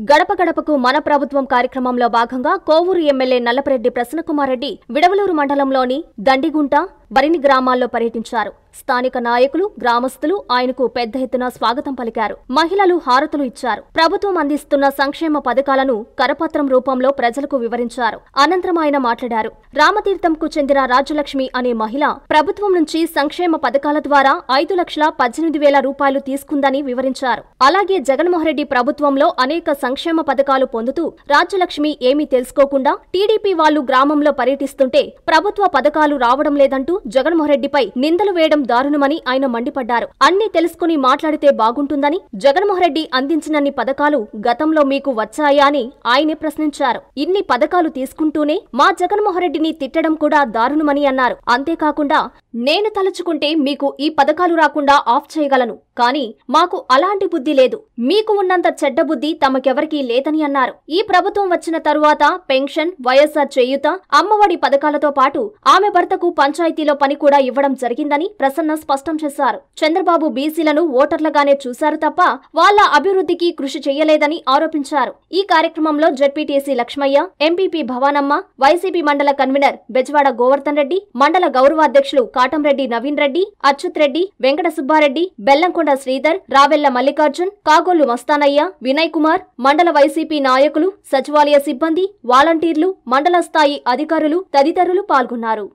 గడప గడపకు మన ప్రభుత్వం కార్యక్రమంలో భాగంగా కోవూరు ఎమ్మెల్యే నల్లపరెడ్డి ప్రసన్నకుమార్ రెడ్డి విడవలూరు మండలంలోని దండిగుంట బరిని గ్రామాల్లో పర్యటించారు స్థానిక నాయకులు గ్రామస్తులు ఆయనకు పెద్ద ఎత్తున స్వాగతం పలికారు మహిళలు హారతులు ఇచ్చారు ప్రభుత్వం అందిస్తున్న సంక్షేమ పథకాలను కరపత్రం రూపంలో ప్రజలకు వివరించారు అనంతరం ఆయన మాట్లాడారు రామతీర్థంకు చెందిన రాజ్యలక్ష్మి అనే మహిళ ప్రభుత్వం నుంచి సంక్షేమ పథకాల ద్వారా ఐదు లక్షల పద్దెనిమిది వేల రూపాయలు తీసుకుందని వివరించారు అలాగే జగన్మోహన్ రెడ్డి ప్రభుత్వంలో అనేక సంక్షేమ పథకాలు పొందుతూ రాజ్యలక్ష్మి ఏమీ తెలుసుకోకుండా టీడీపీ వాళ్లు గ్రామంలో పర్యటిస్తుంటే ప్రభుత్వ పథకాలు రావడం లేదంటూ జగన్మోహన్ రెడ్డిపై నిందలు వేయడం దారుణమని ఆయన మండిపడ్డారు అన్ని తెలుసుకుని మాట్లాడితే బాగుంటుందని జగన్మోహన్ రెడ్డి అందించినన్ని పథకాలు గతంలో మీకు వచ్చాయా అని ఆయనే ప్రశ్నించారు ఇన్ని పథకాలు తీసుకుంటూనే మా జగన్మోహన్ రెడ్డిని తిట్టడం కూడా దారుణమని అన్నారు అంతేకాకుండా నేను తలుచుకుంటే మీకు ఈ పథకాలు రాకుండా ఆఫ్ చేయగలను కానీ మాకు అలాంటి బుద్ధి లేదు మీకు ఉన్నంత చెడ్డ బుద్ధి తమకెవరికీ లేదని అన్నారు ఈ ప్రభుత్వం వచ్చిన తరువాత పెన్షన్ వైఎస్ఆర్ చేయూత అమ్మఒడి పథకాలతో పాటు ఆమె భర్తకు పంచాయతీలో పని కూడా ఇవ్వడం జరిగిందని ప్రసన్న స్పష్టం చేశారు చంద్రబాబు బీసీలను ఓటర్లుగానే చూశారు తప్ప వాళ్ళ అభివృద్ధికి కృషి చేయలేదని ఆరోపించారు ఈ కార్యక్రమంలో ZPTC Lakshmaiah MPP Bhavanamma YCP మండల కన్వీనర్ బెజవాడ గోవర్ధన్ రెడ్డి మండల గౌరవాధ్యక్షులు కాటంరెడ్డి నవీన్ రెడ్డి అచ్యుత్ రెడ్డి వెంకట సుబ్బారెడ్డి బెల్లంకొండ శ్రీధర్ రావెల్ల మల్లికార్జున్ కాగోళ్లు మస్తానయ్య వినయ్ కుమార్ మండల వైసీపీ నాయకులు సచివాలయ సిబ్బంది వాలంటీర్లు మండల స్థాయి అధికారులు తదితరులు పాల్గొన్నారు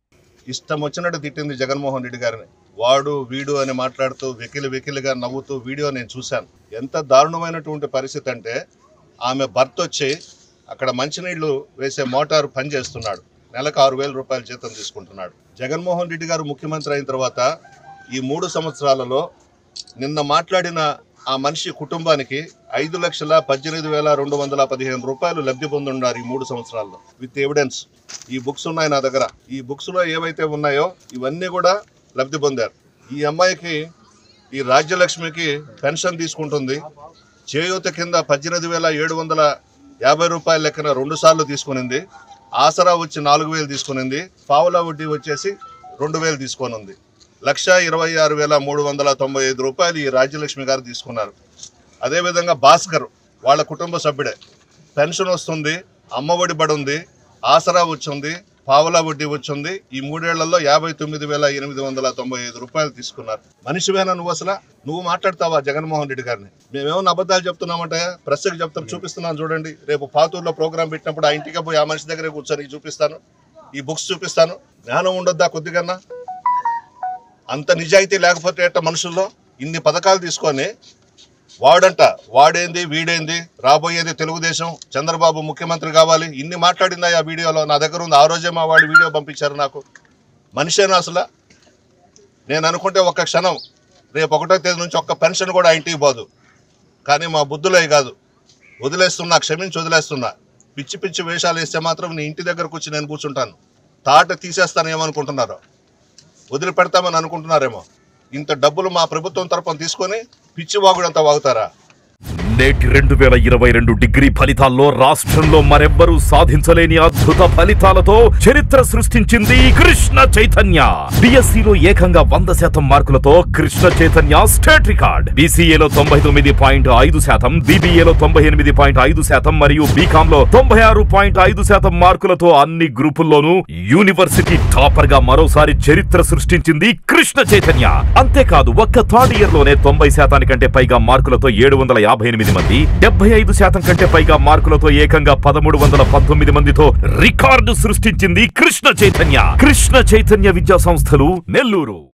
ఇష్టం వచ్చినట్టు తిట్టింది జగన్మోహన్ రెడ్డి గారిని వాడు వీడు అని మాట్లాడుతూ వెకిలి వెకిలిగా నవ్వుతూ వీడియో నేను చూశాను ఎంత దారుణమైనటువంటి పరిస్థితి అంటే ఆమె భర్త వచ్చి అక్కడ మంచినీళ్లు వేసే మోటారు పని చేస్తున్నాడు నెలకు ఆరు వేల రూపాయల జీతం తీసుకుంటున్నాడు జగన్మోహన్ రెడ్డి గారు ముఖ్యమంత్రి అయిన తర్వాత ఈ మూడు సంవత్సరాలలో నిన్న మాట్లాడిన ఆ మనిషి కుటుంబానికి ఐదు లక్షల పద్దెనిమిది వేల రెండు వందల పదిహేను రూపాయలు లబ్ధి పొందున్నారు ఈ మూడు సంవత్సరాల్లో విత్ ఎవిడెన్స్ ఈ బుక్స్ ఉన్నాయి నా దగ్గర ఈ బుక్స్లో ఏవైతే ఉన్నాయో ఇవన్నీ కూడా లబ్ధి పొందారు ఈ అమ్మాయికి ఈ రాజ్యలక్ష్మికి పెన్షన్ తీసుకుంటుంది చేయూత కింద పద్దెనిమిది వేల ఏడు వందల యాభై రూపాయల లెక్కన రెండు సార్లు తీసుకునింది ఆసరా వచ్చి నాలుగు వేలు తీసుకునింది పావుల వడ్డీ వచ్చేసి రెండు వేలు తీసుకొనుంది లక్ష ఇరవై ఆరు వేల మూడు వందల తొంభై ఐదు రూపాయలు ఈ రాజ్యలక్ష్మి గారు తీసుకున్నారు అదేవిధంగా భాస్కర్ వాళ్ళ కుటుంబ సభ్యుడే పెన్షన్ వస్తుంది అమ్మఒడి బడి ఉంది ఆసరా వచ్చింది పావలా వడ్డీ వచ్చింది ఈ మూడేళ్లలో యాభై తొమ్మిది వేల ఎనిమిది వందల తొంభై ఐదు రూపాయలు తీసుకున్నారు మనిషివేనా నువ్వు అసలు నువ్వు మాట్లాడతావా జగన్మోహన్ రెడ్డి గారిని మేమేమన్నా అబద్ధాలు చెప్తున్నామంటే ప్రెస్కి చెప్తాం చూపిస్తున్నాను చూడండి రేపు పాతూరులో ప్రోగ్రాం పెట్టినప్పుడు ఆ ఇంటికి పోయి ఆ మనిషి దగ్గరే కూర్చొని చూపిస్తాను ఈ బుక్స్ చూపిస్తాను జ్ఞానం ఉండొద్దా కొద్దిగన్నా అంత నిజాయితీ లేకపోతే ఎట్ట మనుషుల్లో ఇన్ని పథకాలు తీసుకొని వాడంట వాడేంది వీడేంది రాబోయేది తెలుగుదేశం చంద్రబాబు ముఖ్యమంత్రి కావాలి ఇన్ని మాట్లాడిందా ఆ వీడియోలో నా దగ్గర ఉంది ఆ రోజే మా వాళ్ళు వీడియో పంపించారు నాకు మనిషేనా అసలు నేను అనుకుంటే ఒక్క క్షణం రేపు ఒకటో తేదీ నుంచి ఒక్క పెన్షన్ కూడా ఆ ఇంటికి పోదు కానీ మా బుద్ధులే కాదు వదిలేస్తున్నా క్షమించి వదిలేస్తున్నా పిచ్చి పిచ్చి వేషాలు వేస్తే మాత్రం నీ ఇంటి దగ్గరకు వచ్చి నేను కూర్చుంటాను తాట తీసేస్తాను ఏమనుకుంటున్నారో వదిలిపెడతామని అనుకుంటున్నారేమో ఇంత డబ్బులు మా ప్రభుత్వం తరపున తీసుకొని పిచ్చి వాగుడంతా వాగుతారా నేటి రెండు వేల ఇరవై రెండు డిగ్రీ ఫలితాల్లో రాష్ట్రంలో మరెవ్వరూ సాధించలేని అద్భుత ఫలితాలతో చరిత్ర సృష్టించింది కృష్ణ చైతన్య బిఎస్సిలో ఏకంగా వంద శాతం మార్కులతో కృష్ణ చైతన్య స్టేట్ రికార్డ్ బీసీఏలో తొంభై తొమ్మిది పాయింట్ ఐదు శాతం బీబీఏలో తొంభై ఎనిమిది పాయింట్ ఐదు శాతం మరియు బీకామ్ లో తొంభై ఆరు పాయింట్ ఐదు శాతం మార్కులతో అన్ని గ్రూపుల్లోనూ యూనివర్సిటీ టాపర్ గా మరోసారి చరిత్ర సృష్టించింది కృష్ణ చైతన్య అంతేకాదు ఒక్క థర్డ్ ఇయర్ లోనే తొంభై శాతానికంటే పైగా మార్కులతో ఏడు వందల యాభై ఎనిమిది మంది డెబ్బై ఐదు శాతం కంటే పైగా మార్కులతో ఏకంగా పదమూడు వందల పంతొమ్మిది మందితో రికార్డు సృష్టించింది కృష్ణ చైతన్య కృష్ణ చైతన్య విద్యా సంస్థలు నెల్లూరు